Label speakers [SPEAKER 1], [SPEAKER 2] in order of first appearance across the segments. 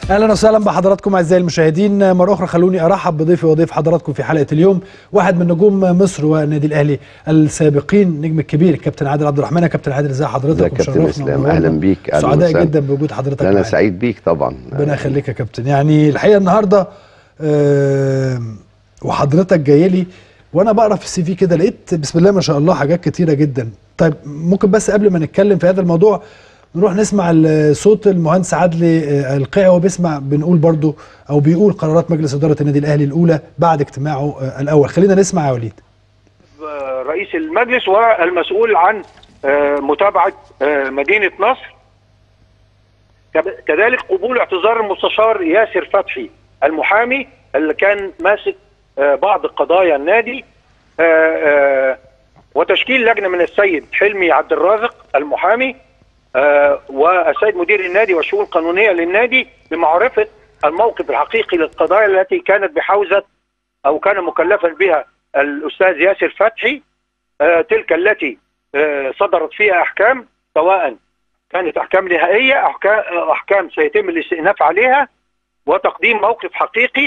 [SPEAKER 1] اهلا وسهلا بحضراتكم اعزائي المشاهدين مره اخرى خلوني ارحب بضيفي وضيف حضراتكم في حلقه اليوم واحد من نجوم مصر والنادي الاهلي السابقين النجم الكبير الكابتن عادل عبد الرحمن يا كابتن عادل ازي حضرتك
[SPEAKER 2] ازيك يا كابتن اسلام اهلا بيك اهلا
[SPEAKER 1] سعداء
[SPEAKER 2] وسهلا.
[SPEAKER 1] جدا بوجود حضرتك
[SPEAKER 2] انا
[SPEAKER 1] معانا.
[SPEAKER 2] سعيد بيك طبعا
[SPEAKER 1] ربنا يخليك يا كابتن يعني الحقيقه النهارده آه وحضرتك جاي لي وانا بقرا في السي في كده لقيت بسم الله ما شاء الله حاجات كتيره جدا طيب ممكن بس قبل ما نتكلم في هذا الموضوع نروح نسمع ال- صوت المهندس عدلي آه، القيعي وهو بيسمع بنقول برضو او بيقول قرارات مجلس اداره النادي الاهلي الاولى بعد اجتماعه آه، الاول خلينا نسمع يا وليد
[SPEAKER 3] رئيس المجلس والمسؤول عن آه، متابعة آه، مدينة نصر كب- كذلك قبول اعتذار المستشار ياسر فتحي المحامي اللي كان ماسك آه، بعض قضايا النادي آه، آه، وتشكيل لجنة من السيد حلمي عبد الرازق المحامي آه، والسيد مدير النادي والشؤون القانونية للنادي بمعرفة الموقف الحقيقي للقضايا التي كانت بحوزة أو كان مكلفا بها الأستاذ ياسر فتحي آه، تلك التي آه، صدرت فيها أحكام سواء كانت أحكام نهائية أحكام, أحكام سيتم الاستئناف عليها وتقديم موقف حقيقي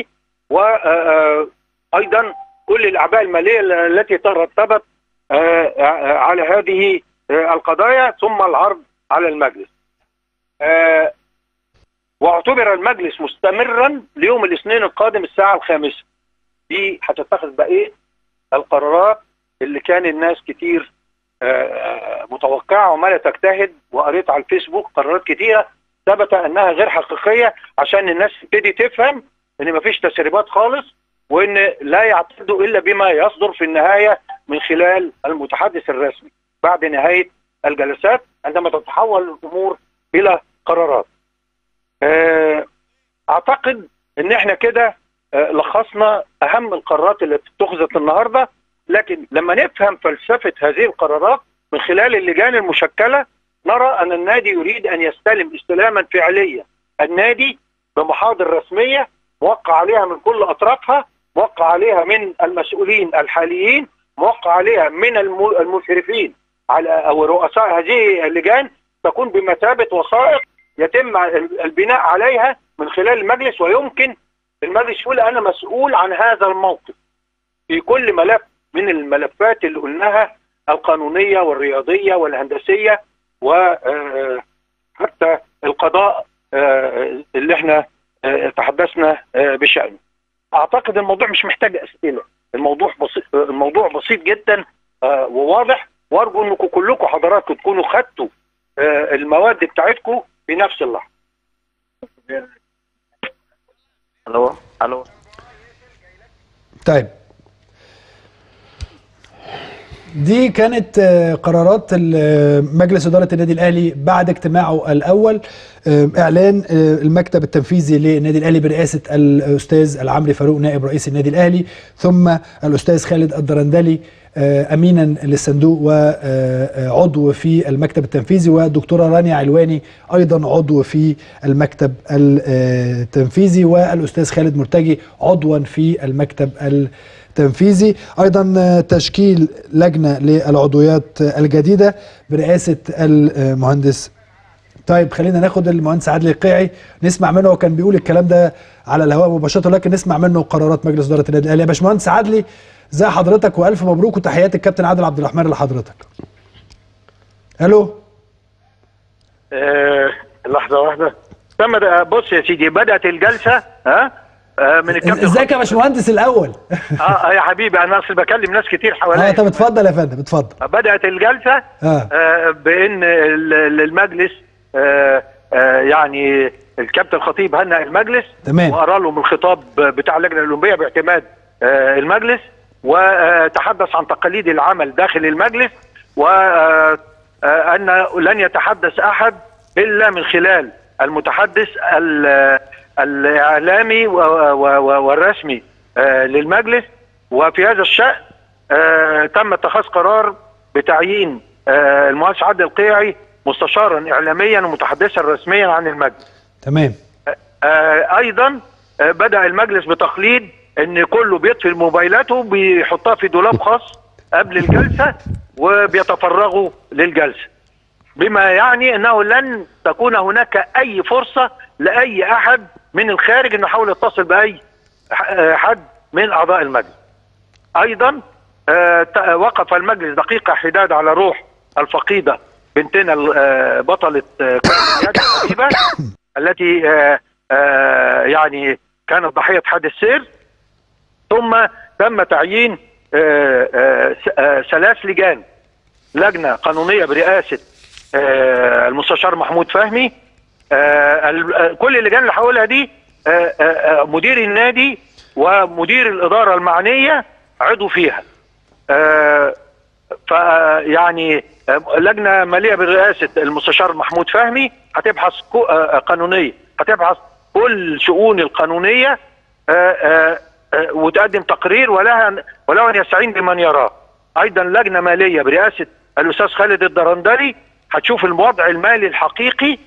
[SPEAKER 3] وأيضا كل الأعباء المالية التي ترتبت آه، آه، على هذه آه، القضايا ثم العرض على المجلس آه، واعتبر المجلس مستمرا ليوم الاثنين القادم الساعة الخامسة دي هتتخذ بقية القرارات اللي كان الناس كتير آه، متوقعة وعمالة تجتهد وقريت على الفيسبوك قرارات كتيرة ثبت انها غير حقيقية عشان الناس تبتدي تفهم ان مفيش تسريبات خالص وان لا يعتدوا الا بما يصدر في النهاية من خلال المتحدث الرسمي بعد نهاية الجلسات عندما تتحول الامور الى قرارات آه، اعتقد ان احنا كده آه، لخصنا اهم القرارات اللي اتخذت النهارده لكن لما نفهم فلسفه هذه القرارات من خلال اللجان المشكله نرى ان النادي يريد ان يستلم استلاما فعليا النادي بمحاضر رسميه موقع عليها من كل اطرافها موقع عليها من المسؤولين الحاليين موقع عليها من الم- المشرفين على او رؤساء هذه اللجان تكون بمثابه وثائق يتم ال- البناء عليها من خلال المجلس ويمكن المجلس يقول انا مسؤول عن هذا الموقف في كل ملف من الملفات اللي قلناها القانونيه والرياضيه والهندسيه وحتى القضاء آه، اللي احنا آه، تحدثنا آه، بشأنه. اعتقد الموضوع مش محتاج اسئله، الموضوع بسيط الموضوع بسيط جدا آه، وواضح وارجو انكم كلكم حضراتكم تكونوا خدتوا آه، المواد بتاعتكم في نفس اللحظه.
[SPEAKER 4] الو الو
[SPEAKER 1] طيب دي كانت آه، قرارات ال- مجلس إدارة النادي الأهلي بعد اجتماعه الأول آه، إعلان آه، المكتب التنفيذي للنادي الأهلي برئاسة الأستاذ العمري فاروق نائب رئيس النادي الأهلي ثم الأستاذ خالد الدرندلي آه، أمينا للصندوق وعضو في المكتب التنفيذي والدكتورة رانيا علواني أيضا عضو في المكتب التنفيذي والأستاذ خالد مرتجي عضوا في المكتب التنفيذي أيضا آه، تشكيل لجنة للعضويات الجديدة برئاسة المهندس طيب خلينا ناخد المهندس عادل القيعي نسمع منه هو كان بيقول الكلام ده على الهواء مباشره لكن نسمع منه قرارات مجلس اداره النادي الاهلي يا باشمهندس عادلي ازي حضرتك والف مبروك وتحيات الكابتن عادل عبد الرحمن لحضرتك الو
[SPEAKER 3] آه، لحظه واحده تم ده- بص يا سيدي بدات الجلسه ها آه، من الكابتن
[SPEAKER 1] ازيك يا باشمهندس الاول
[SPEAKER 3] اه آه، يا حبيبي انا اصل بكلم ناس كتير
[SPEAKER 1] اه
[SPEAKER 3] حواليا
[SPEAKER 1] طب اتفضل يا فندم اتفضل
[SPEAKER 3] بدات الجلسه
[SPEAKER 1] اه
[SPEAKER 3] آه، بان ال- ال- المجلس آه، آه، يعني الكابتن الخطيب هنأ المجلس
[SPEAKER 1] تمام.
[SPEAKER 3] وقرا لهم الخطاب بتاع اللجنه الاولمبيه باعتماد آه، المجلس وتحدث عن تقاليد العمل داخل المجلس وان لن يتحدث احد الا من خلال المتحدث ال- الاعلامي و- و- و- والرسمي آه، للمجلس وفي هذا الشأن آه، تم اتخاذ قرار بتعيين آه، المهندس عادل القيعي مستشارا اعلاميا ومتحدثا رسميا عن المجلس
[SPEAKER 1] تمام
[SPEAKER 3] آه، ايضا آه، بدا المجلس بتقليد ان كله بيطفي موبايلاته بيحطها في دولاب خاص قبل الجلسه وبيتفرغوا للجلسه بما يعني انه لن تكون هناك اي فرصه لاي احد من الخارج انه يحاول يتصل باي ح- آه، حد من اعضاء المجلس. ايضا آه، ت- وقف المجلس دقيقه حداد على روح الفقيده بنتنا ال- آه، بطله آه، كرة اليد الحبيبه التي آه، آه، يعني كانت ضحيه حادث سير ثم تم تعيين آه، آه، س- آه، ثلاث لجان لجنه قانونيه برئاسه آه، المستشار محمود فهمي آه، ال- آه، كل اللجان اللي هقولها دي آه، آه، آه، مدير النادي ومدير الاداره المعنيه عضو فيها آه، فيعني آه، لجنه ماليه برئاسه المستشار محمود فهمي هتبحث كو- آه، قانونيه هتبحث كل شؤون القانونيه آه، آه، آه، وتقدم تقرير ولها ولها ان يستعين بمن يراه ايضا لجنه ماليه برئاسه الاستاذ خالد الدرندلي هتشوف الوضع المالي الحقيقي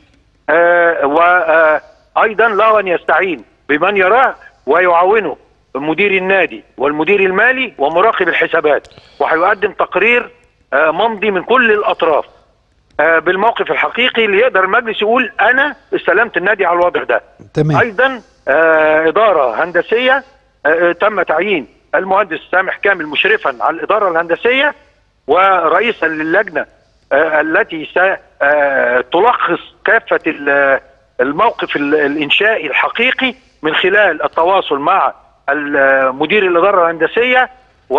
[SPEAKER 3] وايضا له ان يستعين بمن يراه ويعاونه مدير النادي والمدير المالي ومراقب الحسابات وهيقدم تقرير آه، ممضي من كل الاطراف آه، بالموقف الحقيقي اللي يقدر المجلس يقول انا استلمت النادي على الوضع ده
[SPEAKER 1] تمام
[SPEAKER 3] ايضا آه، اداره هندسيه آه، تم تعيين المهندس سامح كامل مشرفا على الاداره الهندسيه ورئيسا للجنه آه، التي ستلخص كافه ال- الموقف ال- الانشائي الحقيقي من خلال التواصل مع ال- مدير الاداره الهندسيه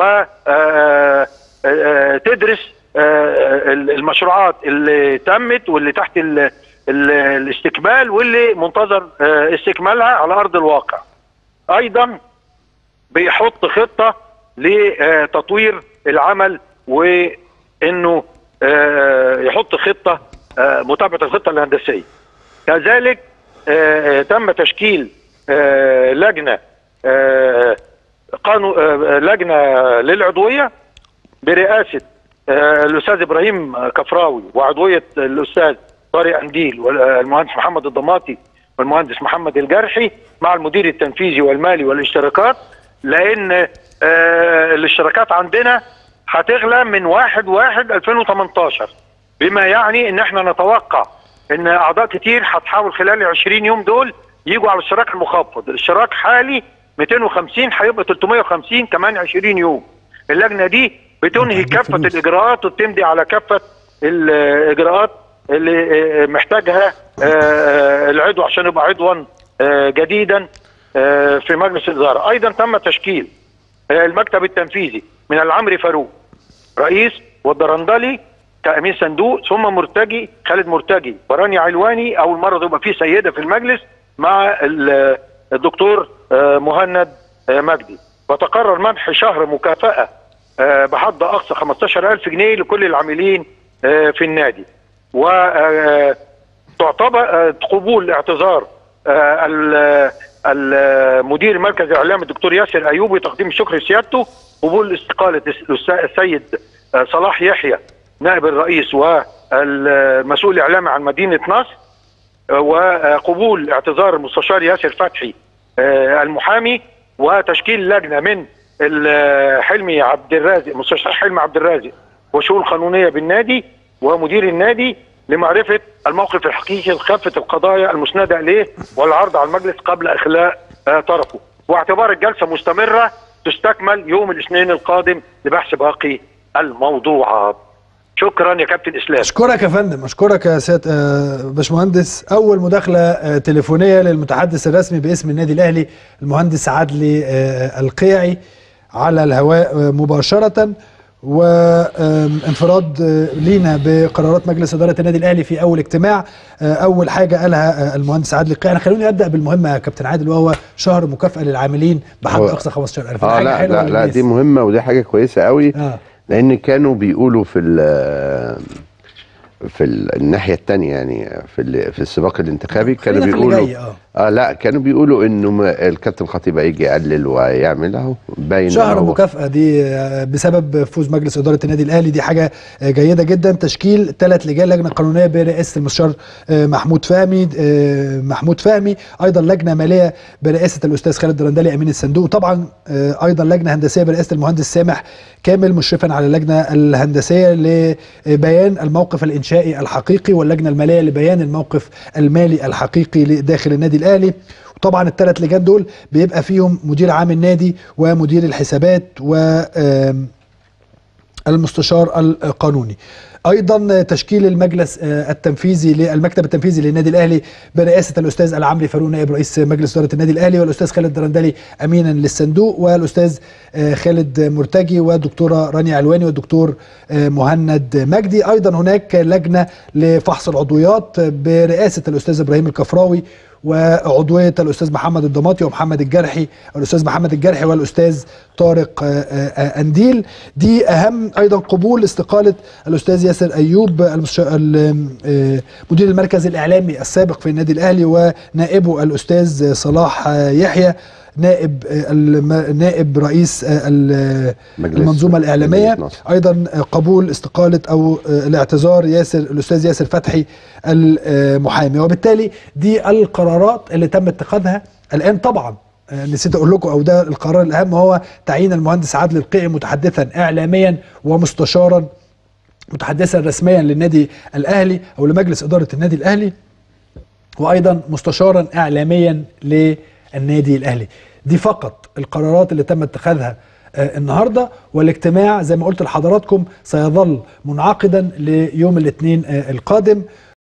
[SPEAKER 3] وتدرس المشروعات اللي تمت واللي تحت ال- ال- الاستكمال واللي منتظر آه، استكمالها على ارض الواقع. ايضا بيحط خطه لتطوير العمل وانه آه، يحط خطه آه، متابعه الخطه الهندسيه. كذلك آه، تم تشكيل آه، لجنه آه، قانو آه، لجنه للعضويه برئاسه آه، الاستاذ ابراهيم كفراوي وعضويه الاستاذ طارق انديل والمهندس محمد الضماطي والمهندس محمد الجرحي مع المدير التنفيذي والمالي والاشتراكات لان آه، الاشتراكات عندنا هتغلى من 1 1 2018 بما يعني ان احنا نتوقع ان اعضاء كتير هتحاول خلال ال 20 يوم دول يجوا على الاشتراك المخفض، الاشتراك حالي 250 هيبقى 350 كمان 20 يوم. اللجنه دي بتنهي كافه الاجراءات وبتمضي على كافه الاجراءات اللي آه، محتاجها آه، العضو عشان يبقى عضوا آه، جديدا آه، في مجلس الاداره، ايضا تم تشكيل آه، المكتب التنفيذي من العمري فاروق رئيس والدرندلي كأمين صندوق ثم مرتجي خالد مرتجي ورانيا علواني اول مره تبقى في سيده في المجلس مع ال- الدكتور آه، مهند آه، مجدي وتقرر منح شهر مكافاه آه، بحد اقصى 15000 جنيه لكل العاملين آه، في النادي وتعتبر قبول اعتذار آه، ال- المدير مركز الاعلام الدكتور ياسر ايوبي تقديم الشكر لسيادته قبول استقاله الس- السيد آه، صلاح يحيى نائب الرئيس والمسؤول الاعلامي عن مدينه نصر آه، وقبول اعتذار المستشار ياسر فتحي آه، المحامي وتشكيل لجنه من ال- حلمي عبد الرازق مستشار حلمي عبد الرازق وشؤون قانونيه بالنادي ومدير النادي لمعرفه الموقف الحقيقي لكافه القضايا المسنده اليه والعرض على المجلس قبل اخلاء آه، طرفه واعتبار الجلسه مستمره تستكمل يوم الاثنين القادم لبحث باقي الموضوعات شكرا يا كابتن اسلام
[SPEAKER 1] اشكرك يا فندم اشكرك يا سياده آه، باشمهندس اول مداخله آه، تليفونيه للمتحدث الرسمي باسم النادي الاهلي المهندس عدلي آه، القيعي على الهواء آه، مباشره وانفراد لينا بقرارات مجلس اداره النادي الاهلي في اول اجتماع آه، اول حاجه قالها آه، المهندس عادل القيعي خلوني ابدا بالمهمه يا كابتن عادل وهو شهر مكافاه للعاملين بحد
[SPEAKER 2] هو-
[SPEAKER 1] اقصى 15000
[SPEAKER 2] اه
[SPEAKER 1] حاجة
[SPEAKER 2] لا
[SPEAKER 1] حلوة
[SPEAKER 2] لا لا
[SPEAKER 1] للناس.
[SPEAKER 2] دي مهمه ودي حاجه كويسه قوي
[SPEAKER 1] اه
[SPEAKER 2] لان كانوا بيقولوا في ال في ال- الناحيه الثانيه يعني في ال- في السباق الانتخابي كانوا
[SPEAKER 1] خلينا في اللي
[SPEAKER 2] بيقولوا
[SPEAKER 1] جاي، اه
[SPEAKER 2] اه لا كانوا بيقولوا انه ما- الكابتن خطيب هيجي يقلل ويعمل اهو باين إن
[SPEAKER 1] شهر
[SPEAKER 2] هو-
[SPEAKER 1] مكافأة دي آه، بسبب فوز مجلس إدارة النادي الأهلي دي حاجة آه، جيدة جدا تشكيل ثلاث لجان لجنة قانونية برئاسة المستشار آه، محمود فهمي آه، محمود فهمي أيضا لجنة مالية برئاسة الأستاذ خالد درندلي أمين الصندوق طبعا آه، أيضا لجنة هندسية برئاسة المهندس سامح كامل مشرفا على اللجنة الهندسية لبيان الموقف الإنشائي الحقيقي واللجنة المالية لبيان الموقف المالي الحقيقي داخل النادي الأهلي وطبعا الثلاث لجان دول بيبقى فيهم مدير عام النادي ومدير الحسابات و آم، المستشار القانوني ايضا تشكيل المجلس آه، التنفيذي للمكتب التنفيذي للنادي الاهلي برئاسه الاستاذ العمري فاروق نائب رئيس مجلس اداره النادي الاهلي والاستاذ خالد درندلي امينا للصندوق والاستاذ آه، خالد مرتجي والدكتوره رانيا علواني والدكتور آه، مهند مجدي ايضا هناك لجنه لفحص العضويات برئاسه الاستاذ ابراهيم الكفراوي وعضويه الاستاذ محمد الضماطي ومحمد الجرحي الاستاذ محمد الجرحي والاستاذ طارق آه، آه، انديل دي اهم ايضا قبول استقاله الاستاذ ياسر ايوب المستش- ال- آه، مدير المركز الاعلامي السابق في النادي الاهلي ونائبه الاستاذ صلاح آه، يحيى نائب آه، الم- نائب رئيس آه، ال-
[SPEAKER 2] مجلس-
[SPEAKER 1] المنظومه الاعلاميه
[SPEAKER 2] مجلس نصر.
[SPEAKER 1] ايضا قبول استقاله او الاعتذار ياسر الاستاذ ياسر فتحي المحامي وبالتالي دي القرارات اللي تم اتخاذها الان طبعا آه، نسيت اقول لكم او ده القرار الاهم هو تعيين المهندس عادل القيعي متحدثا اعلاميا ومستشارا متحدثا رسميا للنادي الاهلي او لمجلس اداره النادي الاهلي وايضا مستشارا اعلاميا للنادي الاهلي دي فقط القرارات اللي تم اتخاذها آه، النهارده والاجتماع زي ما قلت لحضراتكم سيظل منعقدا ليوم الاثنين آه، القادم